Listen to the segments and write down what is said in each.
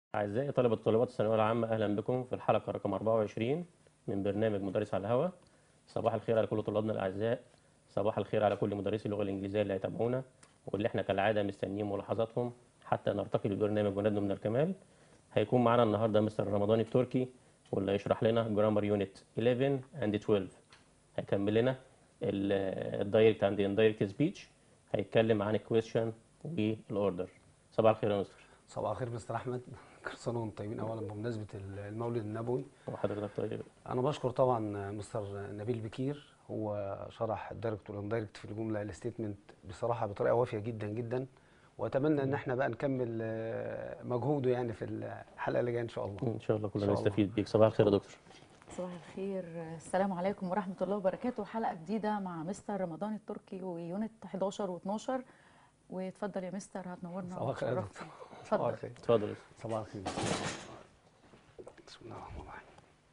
أعزائي طلبة وطالبات الثانوية العامة أهلا بكم في الحلقة رقم 24 من برنامج مدرس على الهواء صباح الخير على كل طلابنا الأعزاء صباح الخير على كل مدرسي اللغة الإنجليزية اللي هيتابعونا واللي احنا كالعادة مستنيين ملاحظاتهم حتى نرتقي بالبرنامج وندنو من الكمال هيكون معانا النهاردة مستر رمضان التركي واللي هيشرح لنا جرامر يونت 11 اند 12 هيكمل لنا الدايركت اند اندايركت سبيتش هيتكلم عن الكويشن والاوردر صباح الخير يا مستر صباح الخير مستر احمد كل سنه وانتم طيبين اولا بمناسبه المولد النبوي وحضرتك طيب انا بشكر طبعا مستر نبيل بكير هو شرح الدايركت والاندايركت في الجمله الستيتمنت بصراحه بطريقه وافيه جدا جدا واتمنى ان احنا بقى نكمل آه، مجهوده يعني في الحلقه اللي جايه ان شاء الله ان شاء الله كلنا إن شاء الله. نستفيد بيك صباح الخير يا دكتور صباح الخير السلام عليكم ورحمة الله وبركاته حلقة جديدة مع مستر رمضان التركي ويونت 11 و12 واتفضل يا مستر هتنورنا صباح الخير يا وتشرفنا. صباح اتفضل الخير اتفضل يا أستاذ. صباح الخير بسم الله الرحمن الرحيم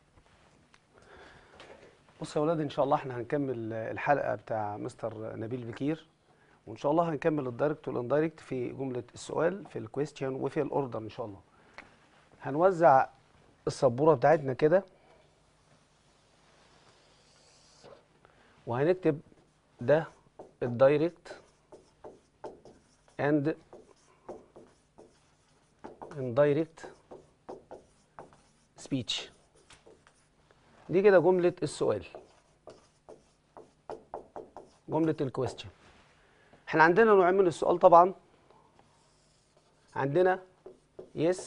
بصوا يا اولاد ان شاء الله احنا هنكمل الحلقه بتاع مستر نبيل بكير وان شاء الله هنكمل الدايركت والاندايركت في جمله السؤال في الكويستشن وفي الاوردر ان شاء الله هنوزع السبوره بتاعتنا كده وهنكتب ده الدايركت اند indirect speech دي كده جملة السؤال جملة الكويستشن احنا عندنا نوعين من السؤال طبعا عندنا yes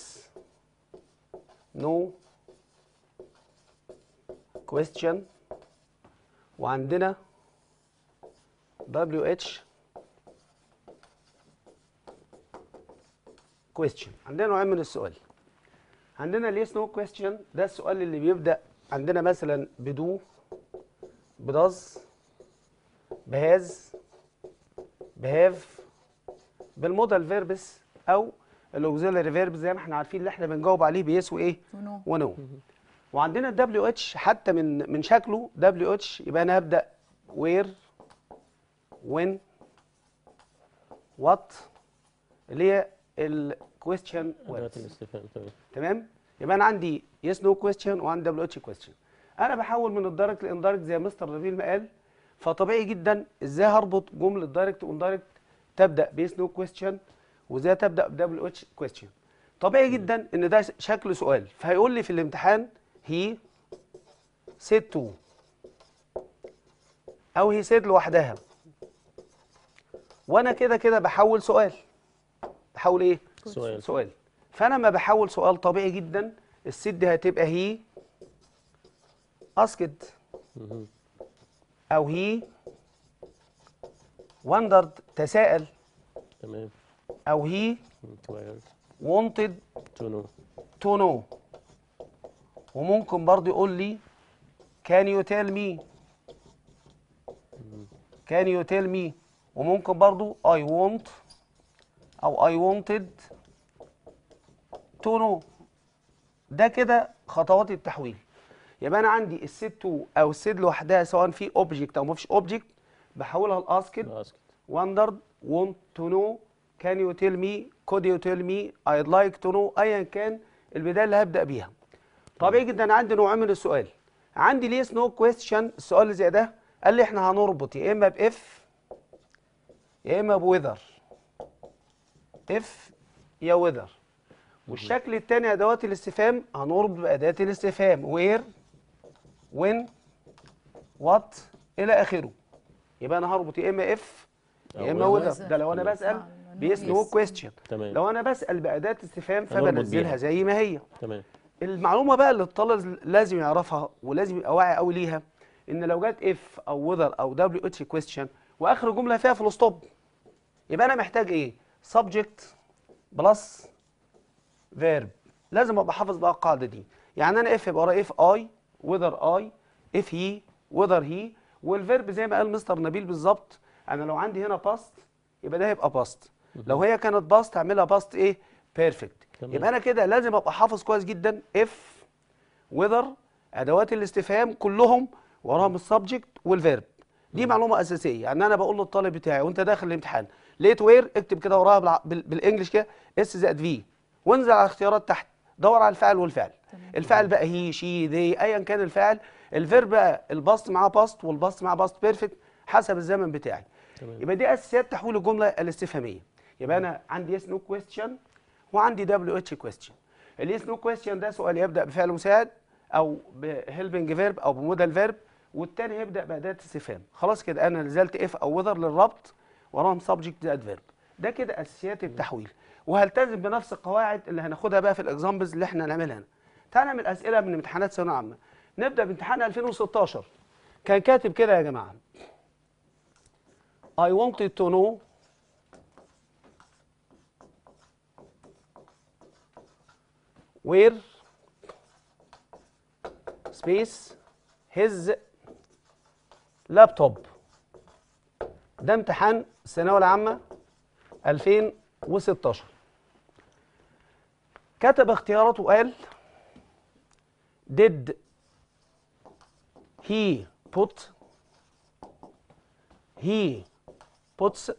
no question وعندنا WH question عندنا نوعين من السؤال عندنا اليس نو question ده السؤال اللي بيبدأ عندنا مثلا بدو بداز بهاز بهاف بالمودال فيربس او الاوكسيلري فيرب زي ما احنا عارفين اللي احنا بنجاوب عليه بيس وايه ونو ونو وعندنا الدبليو اتش حتى من من شكله دبليو اتش يبقى انا هبدا وير وين وات اللي هي الكويستشن ادوات الاستفهام طيب تمام يبقى انا عندي يس نو كويستشن وعندي دبليو اتش كويستشن انا بحول من الدايركت لاندايركت زي مستر نبيل ما قال فطبيعي جدا ازاي هربط جمله دايركت واندايركت تبدا بيس نو كويستشن وازاي تبدا بدبليو اتش كويستشن طبيعي جدا ان ده شكل سؤال فهيقول لي في الامتحان هي said to او هي said لوحدها وانا كده كده بحول سؤال بحول ايه سؤال سؤال فانا لما بحول سؤال طبيعي جدا الست دي هتبقى هي اسكد مهم. او هي وندرد تساءل تمام او هي inquired wanted to know to know وممكن برضه يقول لي can you tell me can you tell me وممكن برضه I want او I wanted to know ده كده خطوات التحويل يبقى انا عندي السيت تو او السيت لوحدها سواء في اوبجكت او ما فيش اوبجكت بحولها لاسكت اسكت wondered want to know can you tell me could you tell me I'd like to know ايا كان البدايه اللي هبدا بيها طبيعي جدا أنا عندي نوعين من السؤال عندي ليس نو كويستشن السؤال اللي زي ده قال لي احنا هنربط يا اما باف يا اما بوذر اف يا وذر والشكل الثاني ادوات الاستفهام هنربط باداه الاستفهام وير وين وات الى اخره يبقى انا هربط يا اما اف يا أو اما whether. وذر ده لو انا تمام. بسال آه، بيس نو yes. كويستشن تمام لو انا بسال باداه استفهام هنربط فبنزلها بيها. زي ما هي تمام المعلومه بقى اللي الطالب لازم يعرفها ولازم يبقى واعي قوي ليها ان لو جت اف او وذر او دبليو اتش كويستشن واخر جمله فيها فول ستوب يبقى انا محتاج ايه سبجكت بلس فيرب لازم ابقى حافظ بقى القاعده دي يعني انا اف يبقى ورايا اف اي وذر اي اف هي وذر هي والفيرب زي ما قال مستر نبيل بالظبط انا لو عندي هنا باست يبقى ده هيبقى باست لو هي كانت باست اعملها باست ايه بيرفكت تمام. يبقى انا كده لازم ابقى حافظ كويس جدا اف وذر ادوات الاستفهام كلهم وراهم السبجكت والفيرب دي معلومه اساسيه يعني انا بقول للطالب بتاعي وانت داخل الامتحان لقيت وير اكتب كده وراها بالع- بال- بالانجلش كده اس زائد في وانزل على الاختيارات تحت دور على الفعل والفعل تمام. الفعل بقى هي شي ذي ايا كان الفعل الفيرب بقى الباست معاه باست والباست معاه باست بيرفكت حسب الزمن بتاعي تمام. يبقى دي اساسيات تحويل الجمله الاستفهاميه يبقى انا عندي يس نو كويستشن وعندي دبليو اتش كويستشن اليس نو كويستشن ده سؤال يبدا بفعل مساعد او بهيلبنج فيرب او بمودال فيرب والتاني هيبدا باداه استفهام خلاص كده انا نزلت اف او وذر للربط وراهم سبجكت زائد فيرب ده كده اساسيات التحويل وهلتزم بنفس القواعد اللي هناخدها بقى في الاكزامبلز اللي احنا هنعملها هنا تعال نعمل اسئله من امتحانات ثانويه عامه نبدا بامتحان 2016 كان كاتب كده يا جماعه I wanted to know where space his laptop ده امتحان الثانويه العامه 2016 كتب اختياراته وقال did he put he puts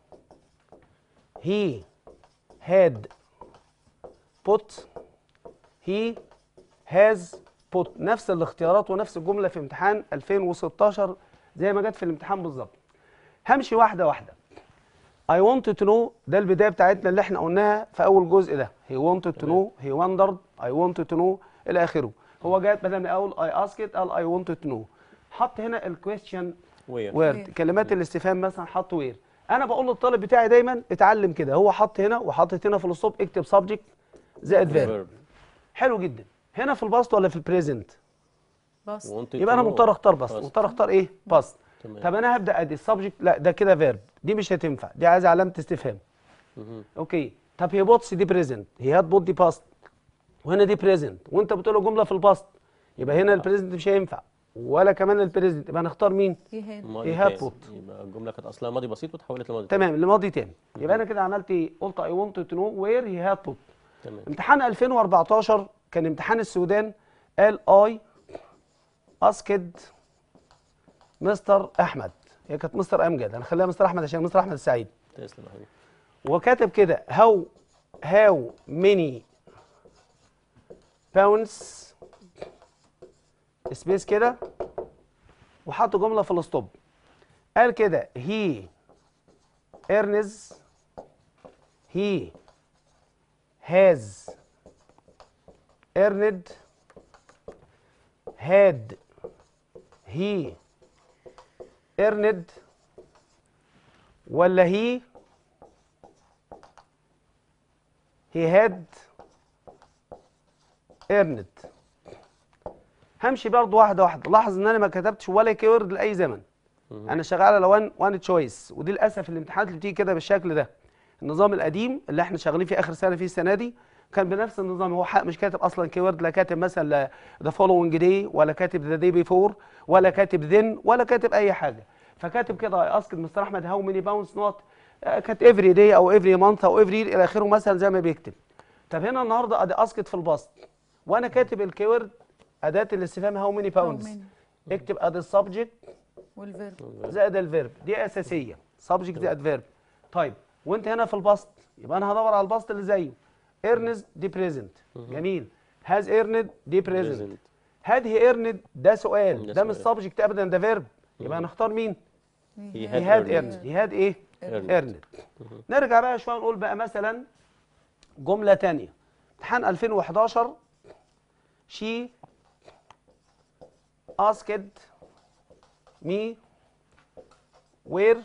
he had put he has put نفس الاختيارات ونفس الجمله في امتحان 2016 زي ما جت في الامتحان بالظبط همشي واحده واحده I wanted to know ده البدايه بتاعتنا اللي احنا قلناها في اول جزء ده he wanted to know he wondered I wanted to know الى اخره هو جات بدل ما اقول I asked قال I wanted to know حط هنا الكويستشن وير ويرد Where. كلمات الاستفهام مثلا حط وير انا بقول للطالب بتاعي دايما اتعلم كده هو حط هنا وحطت هنا في الاسلوب اكتب سبجكت زائد فيرب فيرب حلو جدا هنا في الباست ولا في البريزنت بس يبقى انا مضطر اختار باست باست. مضطر اختار ايه باست تمام. طب انا هبدا ادي السبجكت لا ده كده فيرب دي مش هتنفع دي عايزه علامه استفهام مهم. اوكي طب هي بوتس دي بريزنت هي هات بوت دي باست وهنا دي بريزنت وانت بتقول له جمله في الباست يبقى هنا البريزنت مش هينفع ولا كمان البريزنت يبقى هنختار مين هي هاد ماضي إيه تاني. هاتبوت. يبقى الجمله كانت اصلها ماضي بسيط وتحولت لماضي تاني. تمام لماضي تاني يبقى انا كده عملت ايه قلت اي ونت تو نو وير هي هاد بوت تمام امتحان 2014 كان امتحان السودان قال اي اسكد مستر احمد هي كانت مستر امجد هنخليها مستر احمد عشان مستر احمد السعيد تسلم يا حبيبي وكاتب كده هاو هاو ميني باونس سبيس كده وحط جمله في الاسطوب قال كده هي earns he has earned had he earned ولا he he had earned همشي برضه واحده واحده لاحظ ان انا ما كتبتش ولا كيورد لاي زمن مهم. انا شغال على وان وان تشويس ودي للاسف الامتحانات اللي بتيجي كده بالشكل ده النظام القديم اللي احنا شغالين فيه اخر سنه فيه السنه دي كان بنفس النظام هو حق مش كاتب اصلا كيورد لا كاتب مثلا ذا فولوينج داي ولا كاتب ذا داي بيفور ولا كاتب ذن ولا كاتب اي حاجه فكاتب كده اي اسكت مستر احمد هاو ماني باونس نوت كانت افري داي او افري مانث او افري الى اخره مثلا زي ما بيكتب طب هنا النهارده ادي اسكت في البسط وانا كاتب الكيورد اداه الاستفهام هاو ماني باونز many. اكتب ادي السبجكت والفيرب زائد الفيرب دي اساسيه سبجكت زائد فيرب طيب وانت هنا في البسط يبقى انا هدور على البسط اللي زيه ايرنز دي بريزنت جميل هاز ايرند دي بريزنت Present. هاد هي ايرند ده سؤال ده ده مش سؤال. سبجكت ابدا ده فيرب يبقى هنختار مين He هي had هاد earned. ايرند هي هاد ايه Earned. ايرند نرجع بقى شويه نقول بقى مثلا جمله تانية امتحان 2011 she asked me where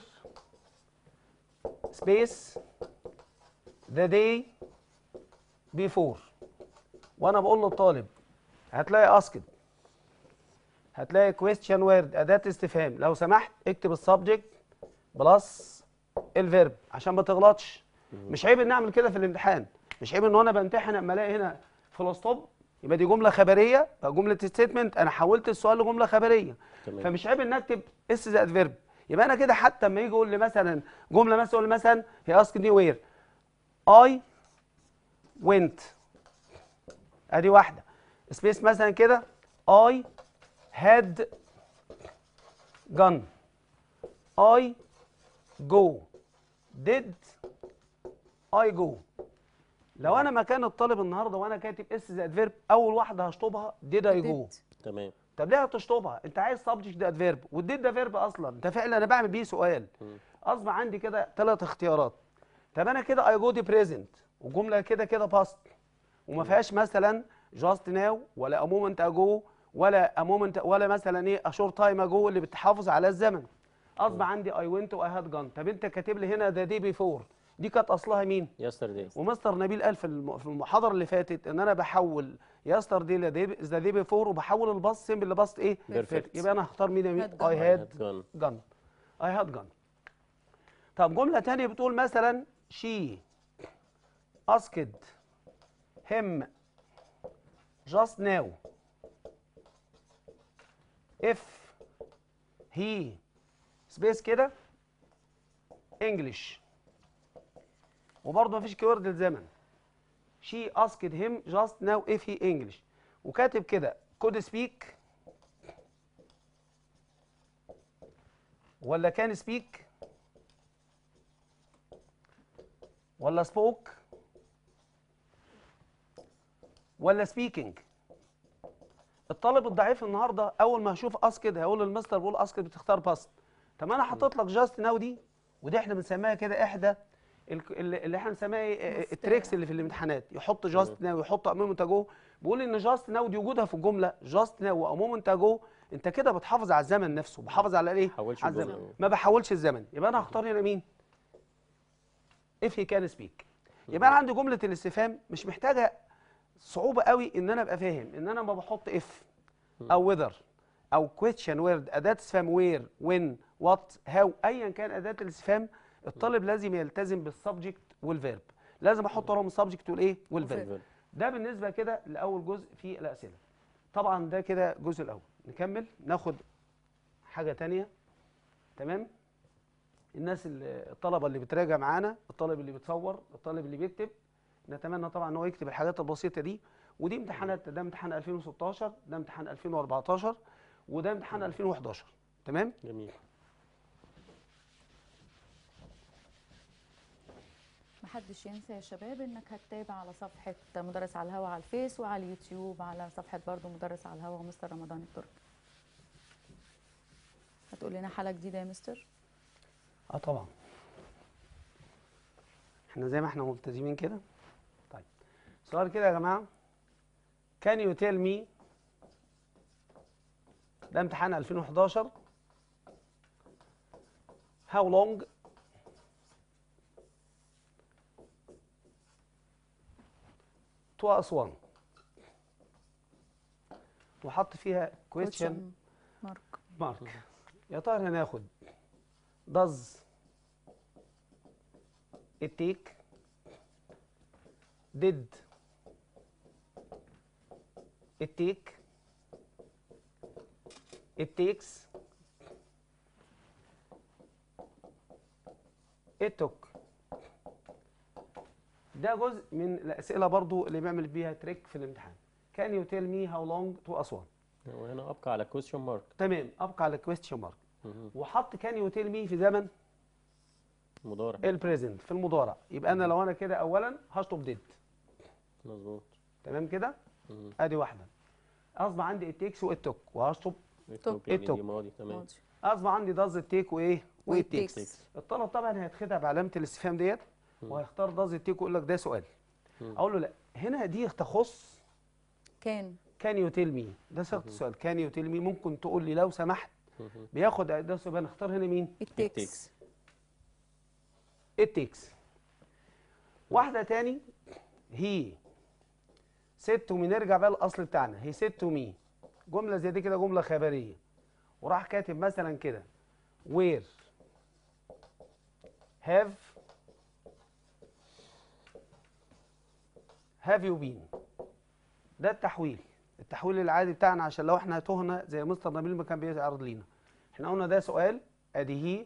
space the day before وانا بقول للطالب هتلاقي اسكت هتلاقي question word اداه استفهام لو سمحت اكتب السبجكت بلس الفيرب عشان ما تغلطش مش عيب ان اعمل كده في الامتحان مش عيب ان انا بمتحن اما الاقي هنا فول ستوب يبقى دي جمله خبريه بقى جمله ستيتمنت انا حولت السؤال لجمله خبريه تمام. فمش عيب ان اكتب اس زائد فيرب يبقى انا كده حتى اما يجي يقول لي مثلا جمله مثلا يقول لي مثلا هي اسك دي وير اي went ادي واحده سبيس مثلا كده I had gone I go did I go لو انا مكان الطالب النهارده وانا كاتب اس زائد فيرب اول واحده هشطبها ديد اي جو did. تمام طب ليه هتشطبها انت عايز سبجكت ده فيرب والديد ده فيرب اصلا انت فعلا انا بعمل بيه سؤال اصبح عندي كده ثلاث اختيارات طب انا كده اي جو دي بريزنت وجمله كده كده باست وما فيهاش مثلا جاست ناو ولا ا مومنت اجو ولا ا مومنت ولا مثلا ايه ا شورت تايم اجو اللي بتحافظ على الزمن اصبح عندي اي ونت واي هاد جان طب انت كاتب لي هنا ذا دي بيفور دي كانت اصلها مين يسترداي ومستر نبيل قال في الم- في المحاضره اللي فاتت ان انا بحول يستر دي ذا دي بيفور وبحول الباص سيمبل لباص ايه Perfect. يبقى انا هختار مين يا مين Had اي gone. هاد جان جن اي هاد جن طب جمله تانية بتقول مثلا شي اسكد him just now if he سبيس كده انجلش وبرضه مفيش كيورد للزمن she asked him just now if he English وكاتب كده could speak ولا كان speak ولا spoke ولا speaking الطالب الضعيف النهارده اول ما هشوف اسكد هيقول للمستر بقول اسكد بتختار باست طب انا حاطط لك جاست ناو دي ودي احنا بنسميها كده احدى الك- اللي اللي احنا بنسميها ايه مفتاح. التريكس اللي في الامتحانات يحط جاست ناو يحط امام تاجو بيقول ان جاست ناو دي وجودها في الجمله جاست ناو وامام تاجو انت كده بتحافظ على الزمن نفسه بحافظ على ايه حولش على الجملة. الزمن ما بحولش الزمن يبقى انا هختار هنا مين if he can speak يبقى انا عندي جمله الاستفهام مش محتاجه صعوبه قوي ان انا ابقى فاهم ان انا ما بحط if او whether او question word اداه استفهام where when what how ايا كان اداه الاستفهام الطالب لازم يلتزم بالسبجكت والفيرب لازم احط وراهم السبجكت والايه والفيرب والفيرب. ده بالنسبه كده لاول جزء في الاسئله طبعا ده كده الجزء الاول نكمل ناخد حاجه تانية تمام الناس اللي الطلبه اللي بتراجع معانا الطالب اللي بتصور الطالب اللي بيكتب نتمنى طبعا ان هو يكتب الحاجات البسيطه دي ودي امتحانات ده امتحان 2016 ده امتحان 2014 وده امتحان 2011 تمام جميل محدش ينسى يا شباب انك هتتابع على صفحة مدرس على الهوا على الفيس وعلى اليوتيوب على صفحة برضو مدرس على الهوا مستر رمضان التركي هتقول لنا حالة جديدة يا مستر اه طبعا احنا زي ما احنا ملتزمين كده طيب سؤال كده يا جماعه can you tell me ده امتحان 2011 how long to أسوان وحط فيها question مارك مارك يا ترى هناخد does it take did it take it takes it took ده جزء من الأسئلة برضو اللي بيعمل بيها تريك في الامتحان Can you tell me how long to أسوان وهنا ابقى على كويستشن مارك تمام أبقى على question mark وحط كان يو تيل مي في زمن مضارع البريزنت في المضارع يبقى انا لو انا كده اولا هشطب ديد مظبوط تمام كده مم. ادي واحده اصبح عندي التيكس والتوك وهشطب التوك إيه يعني دي التوك؟ ماضي تمام ماضي اصبح عندي داز التيك وايه والتيكس والتيكس. الطلب طبعا هيتخدع بعلامه الاستفهام ديت وهيختار داز التيك ويقول لك ده سؤال اقول له لا هنا دي تخص كان كان يو تيل مي ده صيغه السؤال كان يو تيل مي ممكن تقول لي لو سمحت بياخد ده سؤال نختار هنا مين التيكس التيكس واحدة تاني هي said to me نرجع بقى للأصل بتاعنا هي said to me جملة زي دي كده جملة خبرية وراح كاتب مثلا كده where have have you been ده التحويل التحويل العادي بتاعنا عشان لو احنا تهنا زي مستر نبيل ما كان بيعرض لينا احنا قلنا ده سؤال ادي هي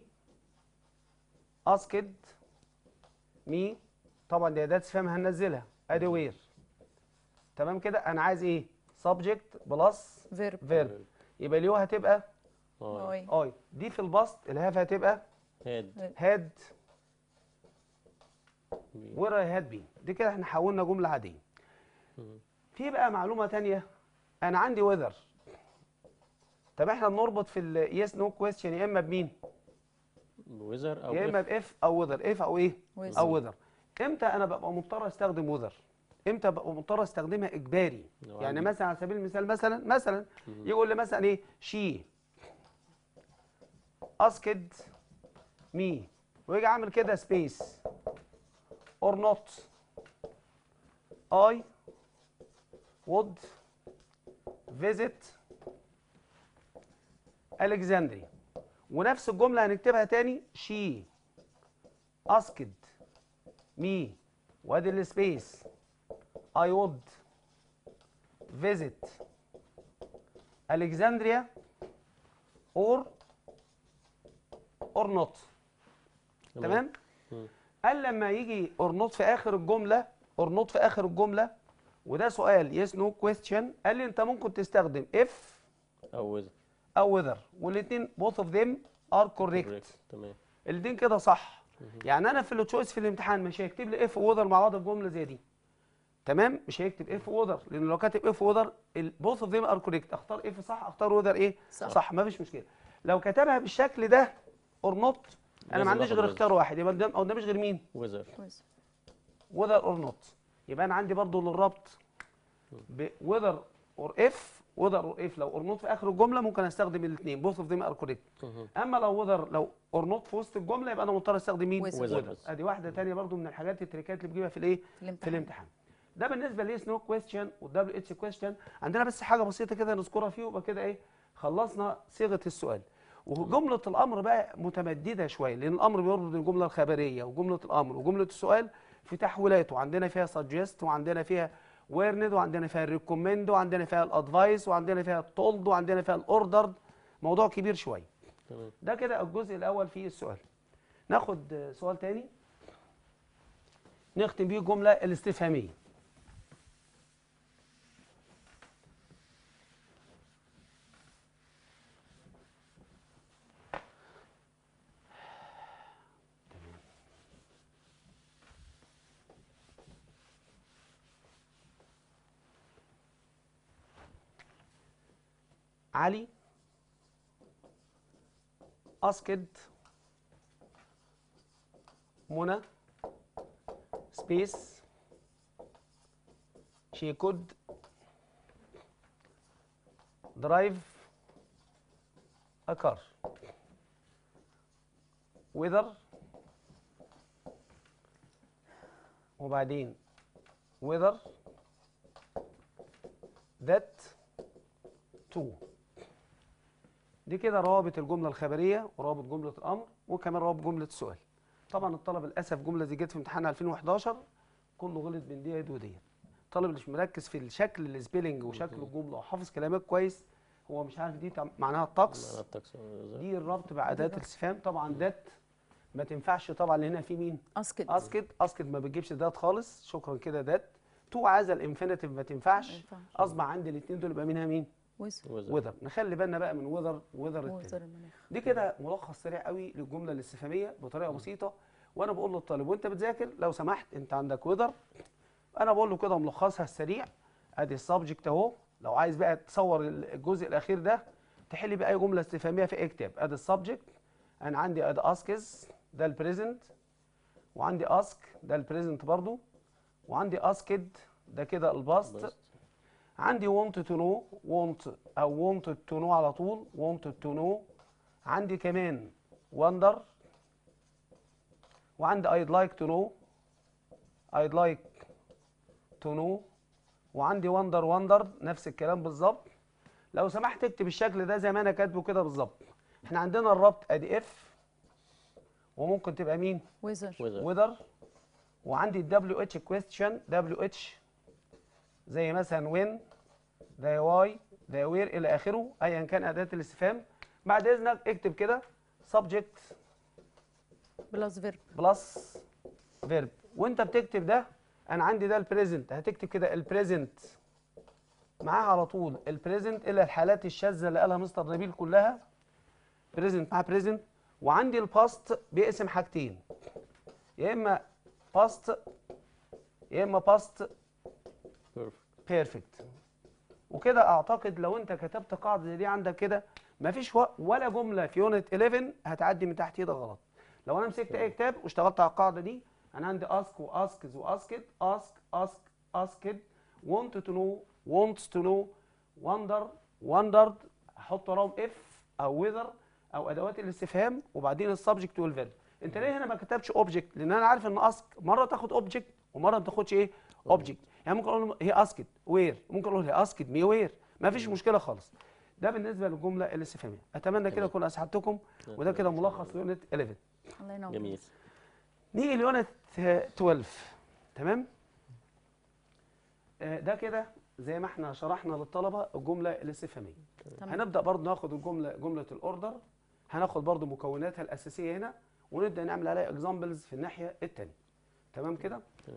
اسكد مي طبعا دي اداه استفهام هننزلها ادي وير تمام كده انا عايز ايه سبجكت بلس فيرب فيرب يبقى اليو هتبقى اه اي اي دي في البسط الهاف هتبقى هاد هاد وير اي هاد بين دي كده احنا حولنا جمله عاديه في بقى معلومه تانية انا عندي ويذر طب احنا بنربط في اليس نو كويستشن يا اما بمين ويزر او يا اما اف باف او وذر اف او ايه Whether. او وذر امتى انا ببقى مضطر استخدم وذر امتى ببقى مضطر استخدمها اجباري لو يعني عندي- مثلا على سبيل المثال مثلا مثلا يقول لي مثلا ايه شي اسكد مي ويجي عامل كده سبيس اور نوت اي would visit Alexandria ونفس الجملة هنكتبها تاني she asked me وادي السبيس I would visit Alexandria or or not تمام مم. قال لما يجي or not في اخر الجمله or not في اخر الجمله وده سؤال yes no question قال لي انت ممكن تستخدم if او ويزر او whether والاثنين both of them are correct correct. تمام الاثنين كده صح يعني انا في التشويس في الامتحان مش هيكتب لي اف وذر مع بعض في جمله زي دي تمام مش هيكتب اف وذر لان لو كاتب اف وذر بوث اوف ذيم ار كوريكت اختار اف صح اختار وذر ايه صح. صح ما فيش مشكله لو كتبها بالشكل ده اور نوت انا لازم ما عنديش آخد غير whether. اختيار واحد يبقى ده او ده مش غير مين ويزر كويس وذر اور نوت يبقى انا عندي برضو للربط وذر اور اف وذر اور اف لو اور نوت في اخر الجمله ممكن استخدم الاثنين بوث اوف ذيم ار كوريكت اما لو وذر لو اور نوت في وسط الجمله يبقى انا مضطر استخدم مين Whether. Whether وذر بس. ادي واحده تانية برضو من الحاجات التريكات اللي بجيبها في الايه في في الامتحان الامتحان ده بالنسبه لليس نو كويستشن والدبليو اتش كويستشن عندنا بس حاجه بسيطه كده نذكرها فيه ويبقى كده ايه خلصنا صيغه السؤال وجمله الامر بقى متمدده شويه لان الامر بيربط الجمله الخبريه وجمله الامر وجمله السؤال في تحويلات وعندنا فيها سجست وعندنا فيها ويرند وعندنا فيها الريكومند وعندنا فيها الادفايس وعندنا فيها التولد وعندنا فيها الاوردرد موضوع كبير شويه تمام ده كده الجزء الاول في السؤال ناخد آه، سؤال تاني نختم بيه الجمله الاستفهاميه علي asked منى space she could drive a car whether وبعدين whether that to دي كده روابط الجمله الخبريه ورابط جمله الامر وكمان رابط جمله السؤال طبعا الطلب للاسف جمله زي جت في امتحان 2011 كله غلط بين ديت وديت الطالب اللي مش مركز في الشكل السبيلنج وشكل الجمله وحافظ كلامك كويس هو مش عارف دي تع- معناها الطقس معناها التاكس ويزر. دي الربط بأداة الاستفهام طبعا دات ما تنفعش طبعا لان هنا في مين اسكت اسكت اسكت ما بتجيبش دات خالص شكرا كده دات تو عايزه الانفينيتيف ما ما تنفعش ينفعش. اصبح عندي الاثنين دول يبقى منها مين ويزر ويزر. وذر نخلي بالنا بقى من وذر وذر التاني ويزر المناخ دي كده ملخص سريع قوي للجمله الاستفهاميه بطريقه بسيطه وانا بقول للطالب وانت بتذاكر لو سمحت انت عندك وذر انا بقول له كده ملخصها السريع ادي السبجكت اهو لو عايز بقى تصور الجزء الاخير ده تحل بأي جمله استفهاميه في اكتب ادي السبجكت انا عندي ادي اسكز ده البريزنت وعندي اسك ده البريزنت برضو وعندي اسكد ده كده الباست بس. عندي want to know want او wanted to know على طول wanted to know عندي كمان wonder وعندي I'd like to know I'd like to know وعندي wonder wonder نفس الكلام بالظبط لو سمحت اكتب الشكل ده زي ما انا كاتبه كده بالظبط احنا عندنا الربط ادي اف وممكن تبقى مين ويزر ويزر. وذر وعندي الدبليو اتش كويستشن دبليو اتش زي مثلا وين ذا واي ذا وير الى اخره ايا كان اداه الاستفهام بعد اذنك اكتب كده سبجكت بلس فيرب بلس فيرب وانت بتكتب ده انا عندي ده البريزنت هتكتب كده البريزنت معاه على طول البريزنت الا الحالات الشاذه اللي قالها مستر نبيل كلها بريزنت مع بريزنت وعندي الباست بيقسم حاجتين يا اما باست يا اما باست بيرفكت بيرفكت وكده اعتقد لو انت كتبت قاعده زي دي عندك كده مفيش و- ولا جمله في يونت 11 هتعدي من تحت ايدك غلط لو انا مسكت اي كتاب واشتغلت على القاعده دي انا عندي اسك واسكز واسكت اسك اسك اسكد want to know wants to know wonder wondered احط وراهم اف او whether او ادوات الاستفهام وبعدين السبجكت والفيرب انت ليه هنا ما كتبتش اوبجكت لان انا عارف ان اسك مره تاخد اوبجكت ومره ما تاخدش ايه اوبجكت يعني ممكن اقول هي اسكت وير ممكن اقول هي اسكت مي وير ما فيش مشكله خالص ده بالنسبه للجمله الاستفهاميه اتمنى كده اكون اسعدتكم وده كده ملخص ليونت 11 الله ينور جميل نيجي ليونت 12 تمام آه، ده كده زي ما احنا شرحنا للطلبه الجمله الاستفهاميه تمام. هنبدا برضه ناخد الجمله جمله الاوردر هناخد برضه مكوناتها الاساسيه هنا ونبدا نعمل عليها اكزامبلز في الناحيه الثانيه تمام كده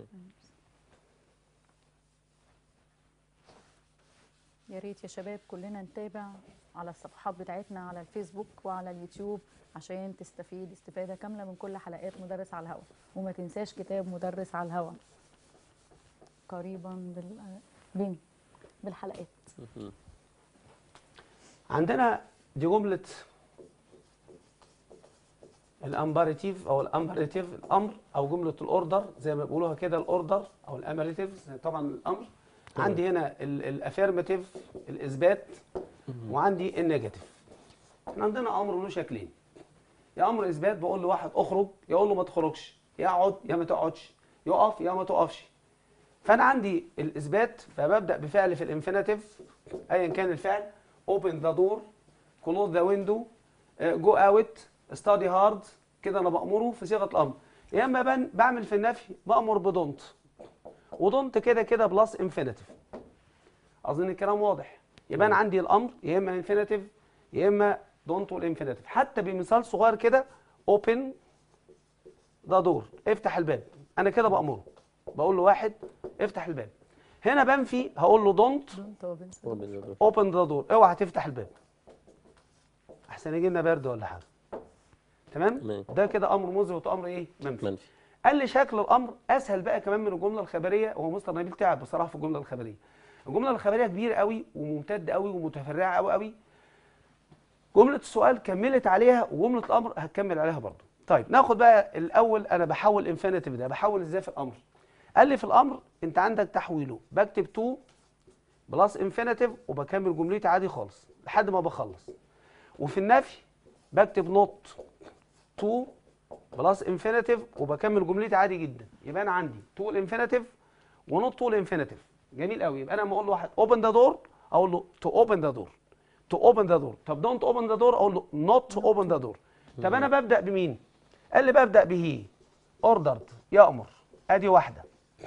يا ريت يا شباب كلنا نتابع على الصفحات بتاعتنا على الفيسبوك وعلى اليوتيوب عشان تستفيد استفادة كاملة من كل حلقات مدرس على الهواء وما تنساش كتاب مدرس على الهواء قريبا بال... بين بالحلقات مهم. عندنا دي جملة الامباريتيف او الامباريتيف الامر او جملة الاوردر زي ما بيقولوها كده الاوردر او الامباريتيف طبعا الامر عندي هنا الافيرماتيف الاثبات وعندي النيجاتيف احنا عندنا امر له شكلين يا امر اثبات بقول لواحد اخرج يقول له ما تخرجش يقعد يا ما تقعدش يقف يا ما تقفش فانا عندي الاثبات فببدا بفعل في الانفينيتيف ايا كان الفعل open the door close the window uh, go out study hard كده انا بامره في صيغه الامر يا اما بن- بعمل في النفي بامر بدونت ودونت كده كده بلس انفينيتيف اظن الكلام واضح يبقى انا عندي الامر يا اما انفينيتيف يا اما دونت والانفينيتيف حتى بمثال صغير كده open the door افتح الباب انا كده بامره بقول له واحد افتح الباب هنا بنفي هقول له دونت دونت وبنسى هو بالظبط. اوبن ذا دور اوعى تفتح الباب احسن يجي لنا برد ولا حاجه تمام تمام. ده كده امر مثبت وامر ايه منفي منفي قال لي شكل الامر اسهل بقى كمان من الجمله الخبريه هو مستر نبيل تعب بصراحه في الجمله الخبريه الجمله الخبريه كبيره قوي وممتده قوي ومتفرعه قوي قوي جمله السؤال كملت عليها وجمله الامر هتكمل عليها برضه طيب ناخد بقى الاول انا بحول انفينيتيف ده بحول ازاي في الامر قال لي في الامر انت عندك تحويله بكتب تو بلس انفينيتيف وبكمل جملتي عادي خالص لحد ما بخلص وفي النفي بكتب نوت تو بلس انفينيتيف وبكمل جملتي عادي جدا يبقى انا عندي تو الانفينيتيف ونوت تو الانفينيتيف جميل قوي يبقى انا لما اقول لواحد اوبن ذا دور اقول له تو اوبن ذا دور تو اوبن ذا دور طب دونت اوبن ذا دور اقول له نوت تو اوبن ذا دور طب انا ببدا بمين قال لي ببدا بهي اوردرد يامر ادي واحده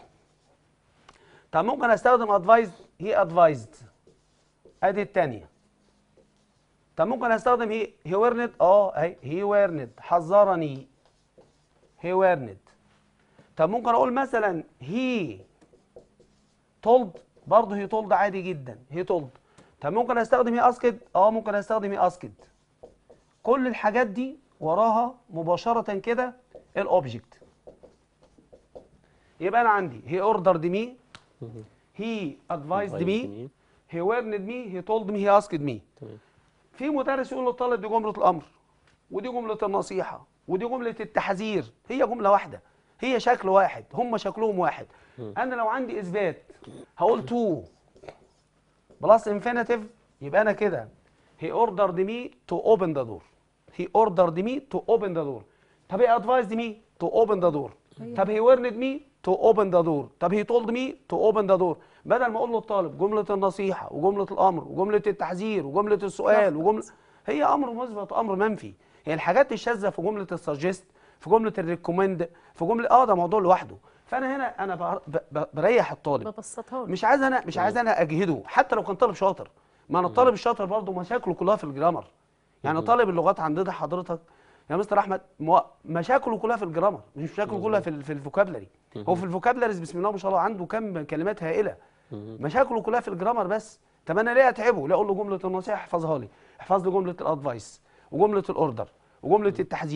طب ممكن استخدم ادفايزد هي ادفايزد ادي الثانيه طب ممكن استخدم هي هي ويرند اه اهي هي ويرند حذرني هي ويرند طب ممكن اقول مثلا هي تولد برضه هي تولد عادي جدا هي تولد طب ممكن استخدم هي اسكد اه ممكن استخدم هي اسكد كل الحاجات دي وراها مباشره كده الاوبجكت يبقى انا عندي هي اوردرد مي هي ادفايزد مي هي ويرند مي هي تولد مي هي اسكد مي تمام في مدرس يقول للطالب دي جمله الامر ودي جمله النصيحه ودي جمله التحذير هي جمله واحده هي شكل واحد هم شكلهم واحد انا لو عندي اثبات هقول تو بلس انفينيتيف يبقى انا كده هي اوردرد مي تو اوبن ذا دور هي اوردرد مي تو اوبن ذا دور طب هي ادفايزد مي تو اوبن ذا دور طب هي ورند مي تو اوبن ذا دور طب هي تولد مي تو اوبن ذا دور بدل ما اقول للطالب جمله النصيحه وجمله الامر وجمله التحذير وجمله السؤال وجمله هي امر مثبت وامر منفي هي الحاجات الشاذه في جمله السجست في جمله الريكومند في جمله اه ده موضوع لوحده فانا هنا انا بر- ب- ب- بريح الطالب ببسطها له مش عايز انا مش عايز انا اجهده حتى لو كان طالب شاطر ما انا الطالب الشاطر برضه مشاكله كلها في الجرامر يعني طالب اللغات عندنا حضرتك يا مستر احمد مو- مشاكله كلها في الجرامر مش مشاكله كلها في ال- في الفوكابلري هو في الفوكابلريز بسم الله ما شاء الله عنده كم كلمات هائله مشاكله كلها في الجرامر بس طب انا ليه اتعبه لا اقول له جمله النصيحه احفظها لي احفظ لي جمله الادفايس وجمله الاوردر وجمله التحذير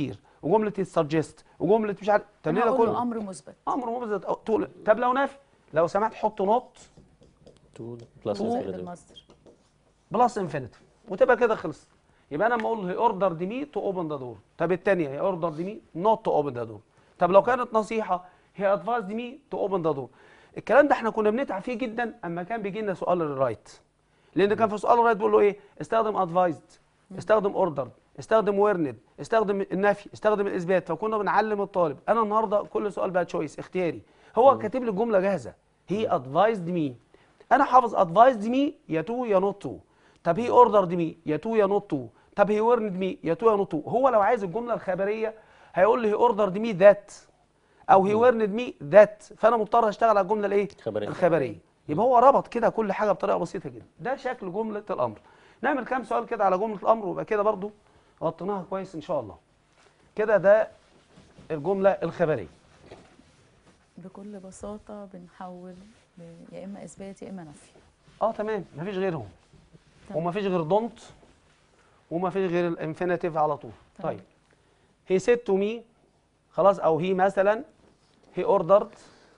وجمله السجست وجمله مش عارف طب ليه انا ده اقول له كله امر مثبت امر مبسط أو تقول طب لو نفي لو سمحت حط نوت تو بلس زائد انفينيتيف المصدر بلس انفينيتيف وتبقى كده خلص يبقى انا لما اقول هي اوردر دي مي تو اوبن ذا دور طب الثانيه هي اوردر دي مي نوت تو اوبن ذا دور طب لو كانت نصيحه هي ادفايس دي مي تو اوبن ذا دور الكلام ده احنا كنا بنتعب فيه جدا اما كان بيجي لنا سؤال الرايت لان كان في سؤال الرايت بيقول له ايه استخدم ادفايزد استخدم اوردر استخدم ويرند استخدم النفي استخدم الاثبات فكنا بنعلم الطالب انا النهارده كل سؤال بقى تشويس اختياري هو كاتب لي الجمله جاهزه هي ادفايزد مي انا حافظ ادفايزد مي يا تو يا نوت تو طب هي اوردرد مي يا تو يا نوت تو طب هي ورند مي يا تو يا نوت تو هو لو عايز الجمله الخبريه هيقول لي هي اوردرد مي ذات او هي ورند مي ذات فانا مضطر اشتغل على الجمله الايه خبرية. الخبريه يبقى هو ربط كده كل حاجه بطريقه بسيطه جدا ده شكل جمله الامر نعمل كام سؤال كده على جمله الامر ويبقى كده برضو غطيناها كويس ان شاء الله كده ده الجمله الخبريه بكل بساطه بنحول ل- يا اما اثبات يا اما نفي اه تمام مفيش غيرهم تمام. ومفيش غير دونت ومفيش غير الانفينيتيف على طول تمام. طيب هي said to me خلاص او هي مثلا he ordered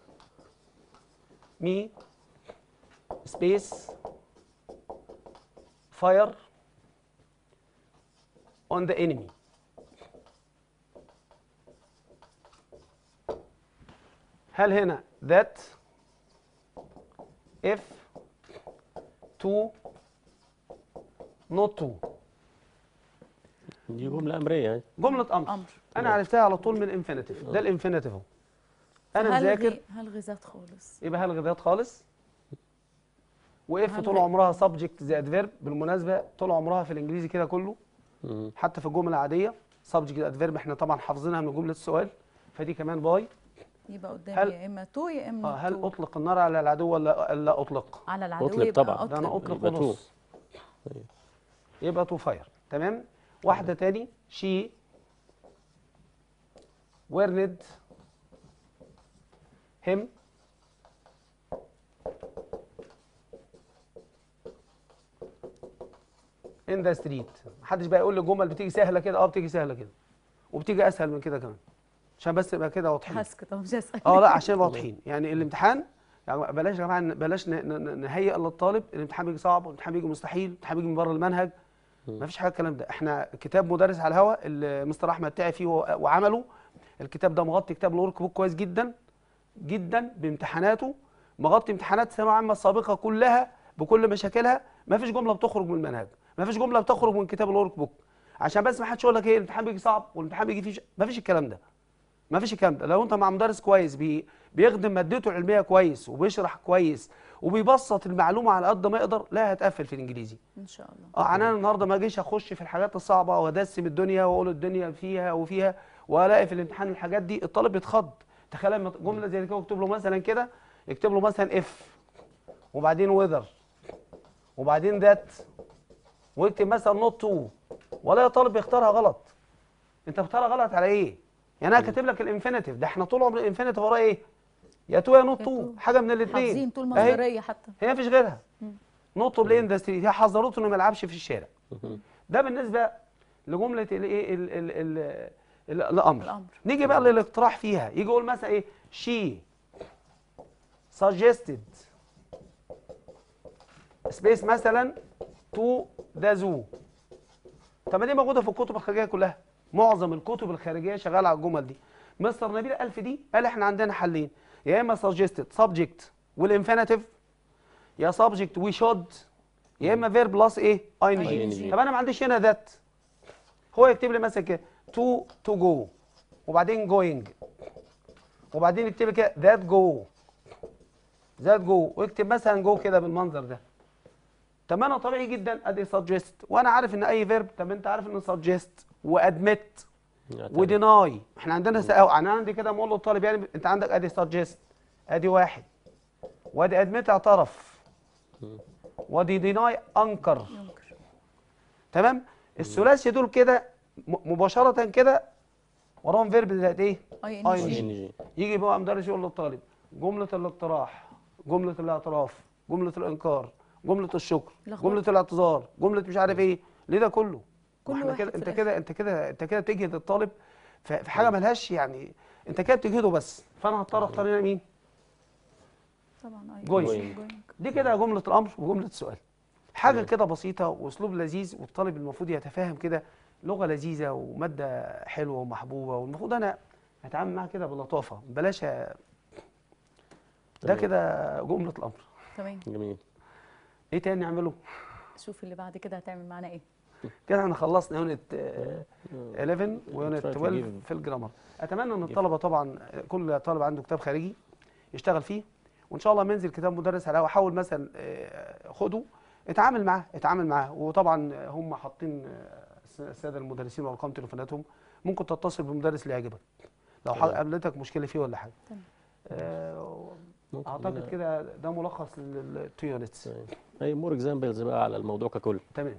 me space fire on the enemy هل هنا that if to not to دي جملة أمرية يعني جملة أمر امر أنا عرفتها على طول من الانفينيتيف ده الانفينيتيف أهو أنا هلغي- مذاكر هلغي ذات خالص يبقى هلغي ذات خالص واف طول هلغي. عمرها سبجكت زائد فيرب بالمناسبة طول عمرها في الإنجليزي كده كله مم. حتى في الجملة العادية سبجكت زائد فيرب احنا طبعا حافظينها من جملة السؤال فدي كمان باي يبقى قدامي هل- يا اما تو يا اما آه هل تو. أطلق النار على العدو ولا لا أطلق؟ على العدو أطلق يبقى طبعاً. ده أنا أطلق. أطلق يبقى تو. ونص يبقى تو فاير تمام واحدة تاني شي ورند هم in the street محدش بقى يقول لي الجمل بتيجي سهلة كده اه بتيجي سهلة كده وبتيجي أسهل من كده كمان عشان بس يبقى كده واضحين هسكت أهو، مش هسأل اه لا عشان نبقى واضحين يعني الامتحان يعني بلاش يا جماعه بلاش ن- ن- نهيئ للطالب الامتحان بيجي صعب الامتحان بيجي مستحيل الامتحان بيجي من بره المنهج ما فيش حاجه الكلام ده احنا كتاب مدرس على الهواء اللي مستر احمد تعب فيه و- وعمله الكتاب ده مغطي كتاب الورك بوك كويس جدا جدا بامتحاناته مغطي امتحانات الثانويه العامه السابقه كلها بكل مشاكلها ما فيش جمله بتخرج من المنهج ما فيش جمله بتخرج من كتاب الورك بوك عشان بس ما حدش يقول لك ايه الامتحان بيجي صعب والامتحان بيجي فيه ما فيش الكلام ده ما فيش الكلام ده لو انت مع مدرس كويس بي بيخدم مادته العلميه كويس وبيشرح كويس وبيبسط المعلومه على قد ما يقدر لا هتقفل في الانجليزي ان شاء الله اه يعني انا النهارده ما اجيش اخش في الحاجات الصعبه وادسم الدنيا واقول الدنيا فيها وفيها والاقي في الامتحان الحاجات دي الطالب بيتخض تخيل لما جمله زي كده يكتب له مثلا كده يكتب له مثلا اف وبعدين وذر وبعدين ذات ويكتب مثلا نوت تو ولا طالب يختارها غلط انت بتختارها غلط على ايه يعني انا كاتب لك الانفينيتيف ده احنا طول عمر الانفينيتيف وراه ايه يا تو يا نوت يا تو تو. حاجه من الاثنين حافظين طول مصدريه حتى هي مفيش غيرها نوت بلاي ان ذا ستريت هي حذروته انه ما يلعبش في الشارع مم. ده بالنسبه لجمله الايه ال- ال- ال- ال- الامر الأمر. نيجي بقى للاقتراح فيها يجي يقول مثلا ايه شي suggested سبيس مثلا تو ذا زو طب ما دي موجوده في الكتب الخارجيه كلها معظم الكتب الخارجيه شغاله على الجمل دي مستر نبيل الف دي قال احنا عندنا حلين يا اما suggested subject والانفينيتيف يا subject we should يا اما فيرب بلس ايه اي ING. طب انا ما عنديش هنا ذات هو يكتب لي مثلا كده تو تو جو وبعدين جوينج وبعدين يكتب لي كده ذات جو ذات جو ويكتب مثلا جو كده بالمنظر ده طب ما انا طبيعي جدا ادي سجست وانا عارف ان اي فيرب طب انت عارف ان سجست وادمت يعني وديناي احنا عندنا سأو انا عندي كده بقول للطالب يعني انت عندك ادي سجست ادي واحد وادي ادمت اعترف وادي ديناي انكر ينكر تمام الثلاثي دول كده م- مباشره كده وراهم فيرب زائد ايه اي ING. ان جي ING. يجي بقى مدرس يقول للطالب جمله الاقتراح جمله الاعتراف جمله الانكار جمله الشكر لخبطة. جمله الاعتذار جمله مش عارف ايه ليه ده كله كل واحنا واحد كده في انت الآخر. كده انت كده انت كده بتجهد الطالب ف- في حاجه ملهاش يعني انت كده بتجهده بس فانا هضطر اختار هنا مين طبعا ايوه جوينج. جوينج. دي كده جمله الامر وجمله السؤال حاجه كده بسيطه واسلوب لذيذ والطالب المفروض يتفاهم كده لغه لذيذه وماده حلوه ومحبوبه والمفروض انا اتعامل معاها كده بلطافه بلاش أ- ده تمام. كده جمله الامر تمام جميل ايه تاني نعمله شوف اللي بعد كده هتعمل معانا ايه كده احنا خلصنا يونت آه، 11 ويونت Try to 12 give- في الجرامر اتمنى ان الطلبه طبعا كل طالب عنده كتاب خارجي يشتغل فيه وان شاء الله ما ينزل كتاب مدرس على حاول مثلا آه، خده اتعامل معاه اتعامل معاه وطبعا هم حاطين آه، الساده المدرسين وارقام تليفوناتهم ممكن تتصل بالمدرس اللي يعجبك لو ح- تمام. قابلتك مشكله فيه ولا حاجه تمام. آه، ممكن اعتقد لنا- كده ده ملخص للتو يونتس طيب. اي مور اكزامبلز بقى على الموضوع ككل تمام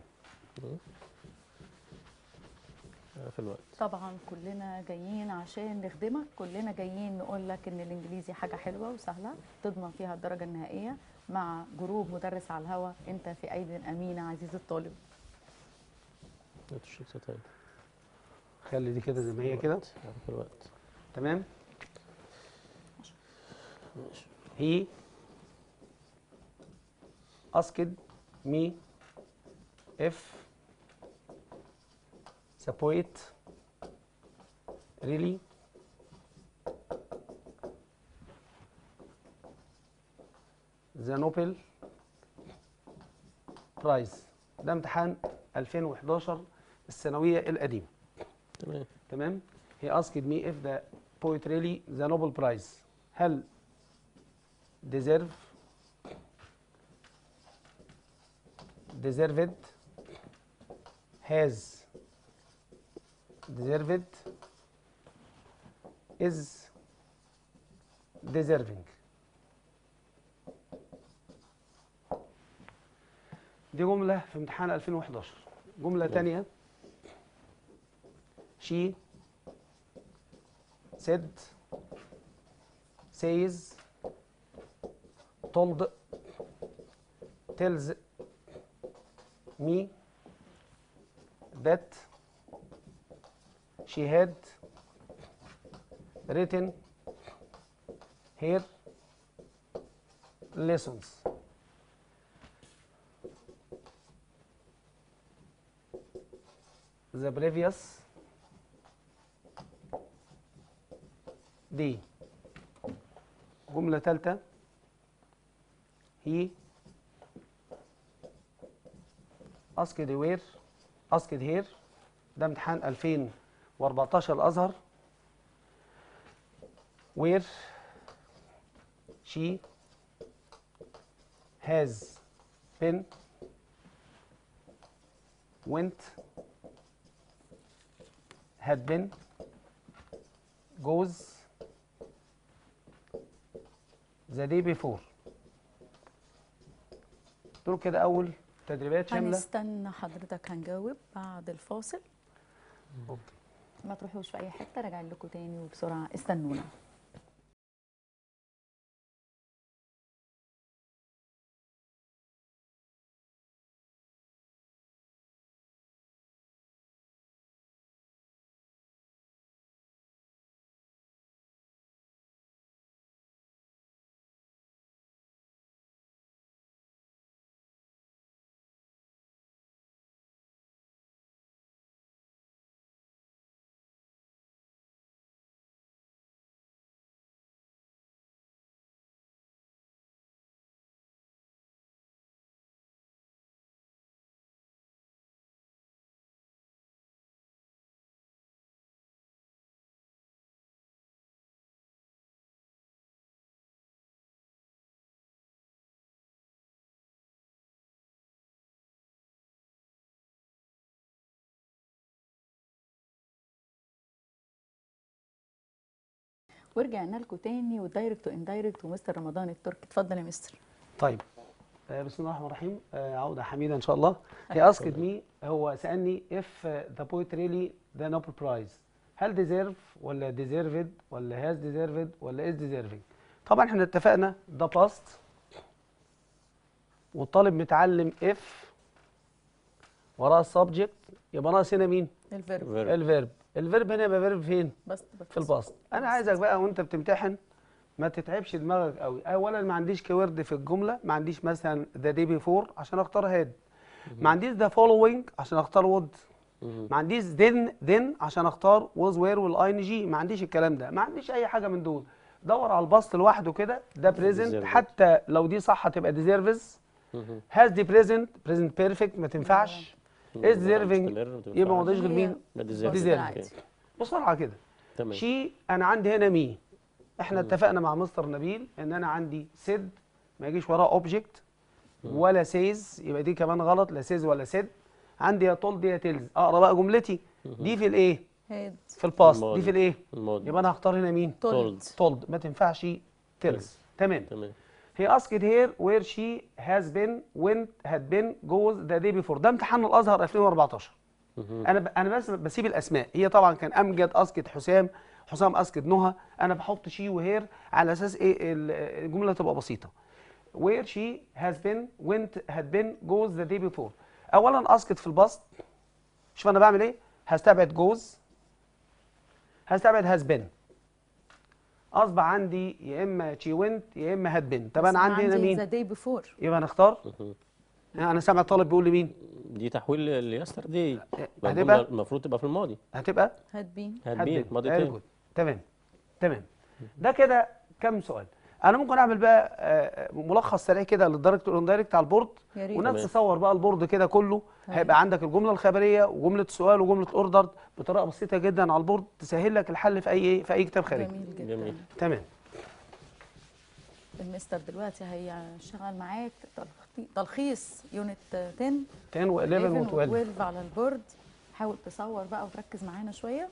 آه، في الوقت طبعا كلنا جايين عشان نخدمك كلنا جايين نقول لك ان الانجليزي حاجه حلوه وسهله تضمن فيها الدرجه النهائيه مع جروب مدرس على الهوا انت في ايدي امينه عزيزي الطالب لا تشيك طيب خلي دي كده زي ما هي كده آه، في الوقت تمام ماشي he asked me if the poet really the Nobel Prize ده امتحان 2011 الثانوية القديمة تمام تمام he asked me if the poet really the Nobel Prize هل deserve deserved has deserved is deserving دي جملة في امتحان 2011 جملة تانية she said says told tells me that she had written her lessons the previous day جملة ثالثة he asked where asked here ده امتحان 2014 الازهر where she has been went had been goes the day before دول كده اول تدريبات شامله هنستنى حضرتك هنجاوب بعد الفاصل أوكي. ما تروحوش في اي حته راجعين لكم تاني وبسرعه استنونا ورجعنا لكم تاني والدايركت واندايركت ومستر رمضان التركي اتفضل يا مستر طيب آه، بسم الله الرحمن الرحيم آه، عودة حميدة إن شاء الله هي asked me هو سألني if آه، the poet really the Nobel Prize هل deserve ولا deserved ولا has deserved ولا is deserving طبعا احنا اتفقنا ده past والطالب متعلم if وراء subject يبقى ناقص هنا مين؟ الفيرب فيرب الفيرب الفيرب هنا يبقى فيرب فين بس في البسط انا عايزك بقى وانت بتمتحن ما تتعبش دماغك قوي اولا ما عنديش كيورد في الجمله ما عنديش مثلا ذا دي بيفور عشان اختار هاد ما عنديش ذا فولوينج عشان اختار وود مهم. ما عنديش ذن ذن عشان اختار ووز وير والاي ان جي ما عنديش الكلام ده ما عنديش اي حاجه من دول دور على البسط لوحده كده ده بريزنت Deserved. حتى لو دي صح هتبقى ديزيرفز مهم. هاز دي بريزنت بريزنت بيرفكت ما تنفعش از ديزيرفينج مستمر، ما يبقى ما تنفعش. قضيش غير مين ما دي deserved. deserved. عادي. بسرعه كده تمام شي انا عندي هنا مي احنا اتفقنا مع مستر نبيل ان انا عندي سيد ما يجيش وراه اوبجكت ولا سيز يبقى دي كمان غلط لا سيز ولا سيد عندي يا تولد يا تيلز اقرا بقى جملتي دي في الايه هاد في الباست الماضي. دي في الايه الماضي يبقى انا هختار هنا مين تولد تولد ما تنفعش تيلز تمام تمام هي asked here where she has been went had been goes the day before ده امتحان الازهر 2014 مهم. انا ب... انا بس بسيب الاسماء هي طبعا كان امجد اسكت حسام حسام اسكت نهى انا بحط شي وهير على اساس ايه ال- الجمله تبقى بسيطه where she has been went had been goes the day before اولا اسكت في البسط شوف انا بعمل ايه هستبعد goes هستبعد has been اصبح عندي يا اما she went يا اما had been طب انا عندي هنا ذا مين داي بيفور يبقى نختار مهم. انا سامع الطالب بيقول لي مين دي تحويل ليستر دي هتبقى المفروض تبقى في الماضي هتبقى هاد بين هتبين had been. ماضي Very تاني good. تمام تمام ده كده كم سؤال انا ممكن اعمل بقى آه، ملخص سريع كده للدايركت والاندايركت على البورد يا ريت. ونفس تمام. تصور بقى البورد كده كله تمام. هيبقى عندك الجمله الخبريه وجمله السؤال وجمله اوردر بطريقه بسيطه جدا على البورد تسهل لك الحل في اي في اي كتاب خارجي جميل جدا جميل. تمام المستر دلوقتي هيشتغل معاك تلخي- تلخيص يونت 10 10 و11 و12 و12 على البورد حاول تصور بقى وتركز معانا شويه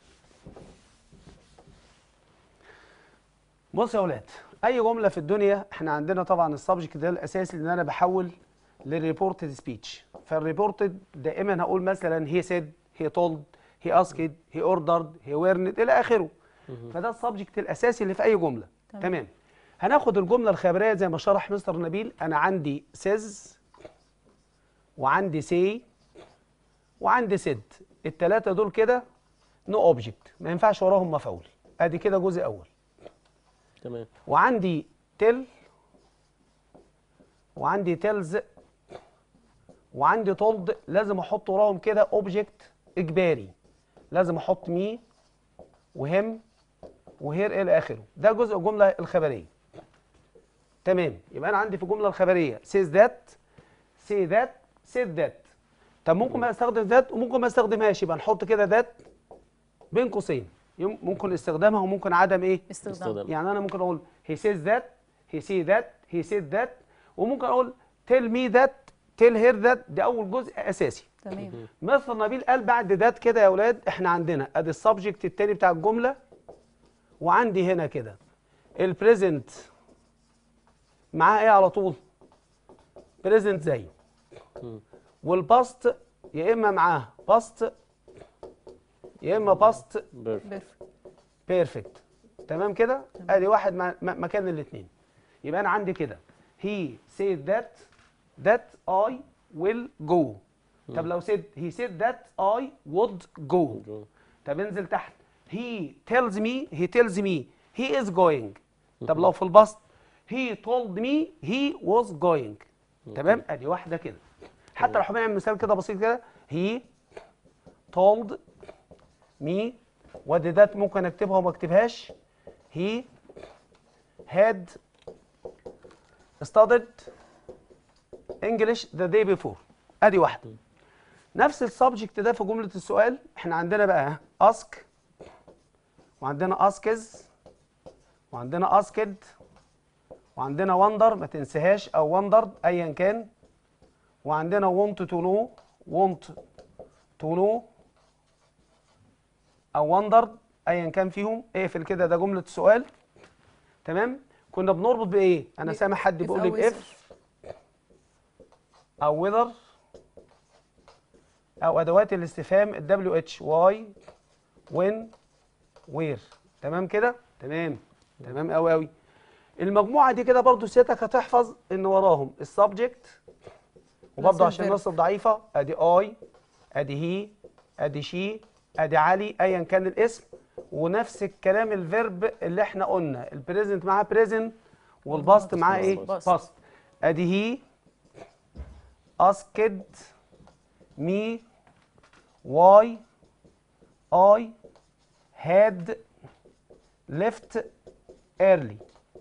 بص يا اولاد اي جمله في الدنيا احنا عندنا طبعا السبجكت ده الاساسي ان انا بحول للريبورتد سبيتش فالريبورتد دائما هقول مثلا هي سيد هي تولد هي اسكد هي اوردرد هي ويرند الى اخره فده السبجكت الاساسي اللي في اي جمله تمام. تمام هناخد الجمله الخبريه زي ما شرح مستر نبيل انا عندي سيز وعندي سي وعندي سيد الثلاثه دول كده نو اوبجكت ما ينفعش وراهم مفعول ادي كده جزء اول تمام وعندي تل وعندي تلز وعندي تولد لازم احط وراهم كده اوبجكت اجباري لازم احط مي وهم وهير الى اخره ده جزء الجمله الخبريه تمام يبقى انا عندي في الجمله الخبريه says that say that said that طب ممكن ما استخدم ذات وممكن ما استخدمهاش يبقى نحط كده ذات بين قوسين يم- ممكن استخدامها وممكن عدم ايه استخدام استخدام. يعني انا ممكن اقول he says that he say that he said that وممكن اقول tell me that tell her that ده اول جزء اساسي تمام مستر نبيل قال بعد ذات كده يا اولاد احنا عندنا ادي السبجكت التاني بتاع الجمله وعندي هنا كده البريزنت معاه ايه على طول بريزنت زيه مم. والباست يا اما معاه باست يا اما باست بيرفكت بيرفكت بيرفكت تمام كده ادي واحد مع- م- مكان الاثنين يبقى انا عندي كده he said that that I will go طب لو said he said that I would go طب انزل تحت he tells me he tells me he is going طب لو في البسط he told me he was going تمام ادي واحده كده حتى لو حابين نعمل مثال كده بسيط كده he told me وادي ذات ممكن اكتبها وما اكتبهاش he had studied English the day before ادي واحده نفس السبجكت ده في جمله السؤال احنا عندنا بقى ask وعندنا asks وعندنا asked وعندنا wonder ما تنساهاش او wondered ايا كان وعندنا want to know want to know او wondered ايا كان فيهم اقفل كده ده جمله السؤال تمام كنا بنربط بايه انا ب- سامع حد if بيقول لي أو باف او whether او ادوات الاستفهام ال WH why when where تمام كده تمام تمام قوي قوي المجموعه دي كده برضو سيادتك هتحفظ ان وراهم السبجكت وبرضه Plus عشان الverb. الناس الضعيفه ادي اي ادي هي ادي شي ادي علي ايا كان الاسم ونفس الكلام الفيرب اللي احنا قلنا البريزنت معاه بريزنت والباست معاه ايه باست. باست ادي هي asked me why I had left early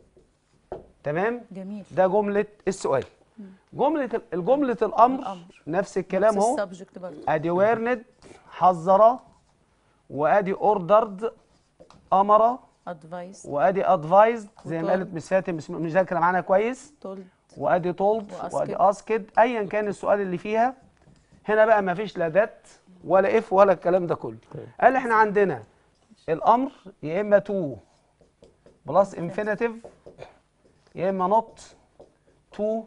تمام جميل ده جملة السؤال جملة الجملة الأمر الأمر. نفس الكلام اهو السبجكت برضه ادي ويرند حذر وادي اوردرد امر ادفايس وادي ادفايزد زي ما وtold. قالت مس فاتن مش مش ذاكره معانا كويس تولد وادي تولد وasked. وادي اسكد ايا كان السؤال اللي فيها هنا بقى ما فيش لا ذات ولا اف ولا الكلام ده كله طيب. قال احنا عندنا الامر يا اما تو بلس انفينيتيف يا اما نوت تو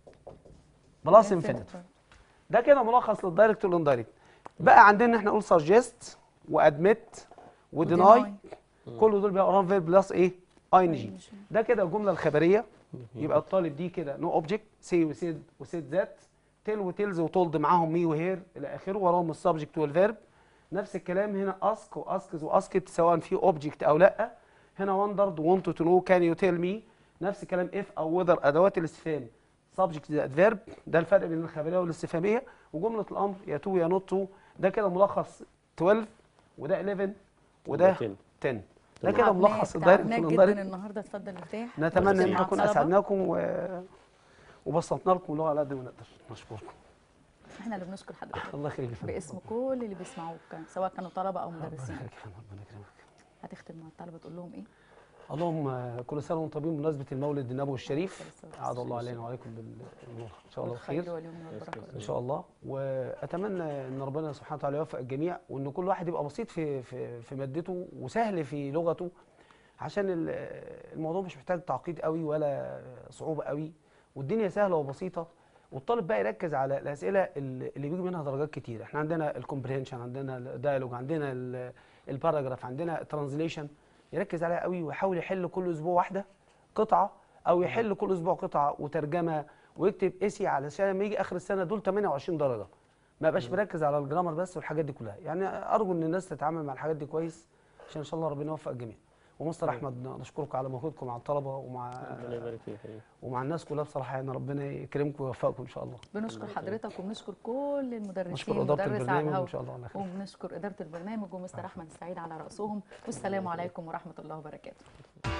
بلس انفينيتيف ده كده ملخص للدايركت والاندايركت بقى عندنا احنا نقول سجست وادمت وديناي كل دول بقى وراهم فيرب بلس ايه اي ان جي ده كده الجمله الخبريه يبقى الطالب دي كده نو اوبجكت سي وسيد وسيد ذات تيل وتيلز وتولد معاهم مي وهير الى اخره وراهم السبجكت والفيرب نفس الكلام هنا اسك واسكز واسكت سواء في اوبجكت او لا هنا وندرد وونت تو نو كان يو تيل مي نفس الكلام اف او وذر ادوات الاستفهام سبجكت زائد فيرب ده الفرق بين الخبريه والاستفهاميه وجمله الامر يا تو يا نوت تو ده كده ملخص 12 وده 11 وده 10. 10 ده كده ملخص الدايركت تعبناك جدا والاندايركت النهارده اتفضل ارتاح نتمنى ان مع احنا نكون الطلبة. اسعدناكم و... وبسطنا لكم اللغه على قد ما نقدر نشكركم احنا اللي بنشكر حضرتك الله يخليك يا فندم. باسم كل اللي بيسمعوك سواء كانوا طلبه او ربنا مدرسين يخليك يا فندم، ربنا يكرمك هتختم مع الطلبه تقول لهم ايه؟ اللهم كل سنه وانتم طيبين بمناسبه المولد النبوي الشريف كل سنة عاد الله علينا وعليكم بالنور ان شاء الله والخير بخير واليمن والبركه ان شاء الله واتمنى ان ربنا سبحانه وتعالى يوفق الجميع وان كل واحد يبقى بسيط في في في مادته وسهل في لغته عشان ال- الموضوع مش محتاج تعقيد قوي ولا صعوبه قوي والدنيا سهله وبسيطه والطالب بقى يركز على الاسئله اللي اللي بيجي منها درجات كتير احنا عندنا الكومبريهنشن عندنا الدايلوج عندنا ال- الباراجراف عندنا الترانزليشن يركز عليها قوي ويحاول يحل كل اسبوع واحده قطعه او يحل كل اسبوع قطعه وترجمه ويكتب اسي علشان لما يجي اخر السنه دول 28 درجه ما يبقاش مركز على الجرامر بس والحاجات دي كلها يعني ارجو ان الناس تتعامل مع الحاجات دي كويس عشان ان شاء الله ربنا يوفق الجميع ومستر احمد نشكرك على مجهودكم مع الطلبه ومع ربنا يبارك فيك حبيبي. ومع الناس كلها بصراحه يعني ربنا يكرمكم ويوفقكم ان شاء الله بنشكر حضرتك وبنشكر كل المدرسين نشكر اداره مدرس على البرنامج الهوا ان شاء الله الله يخليك وبنشكر اداره البرنامج ومستر احمد السعيد على راسهم والسلام عليكم ورحمه الله وبركاته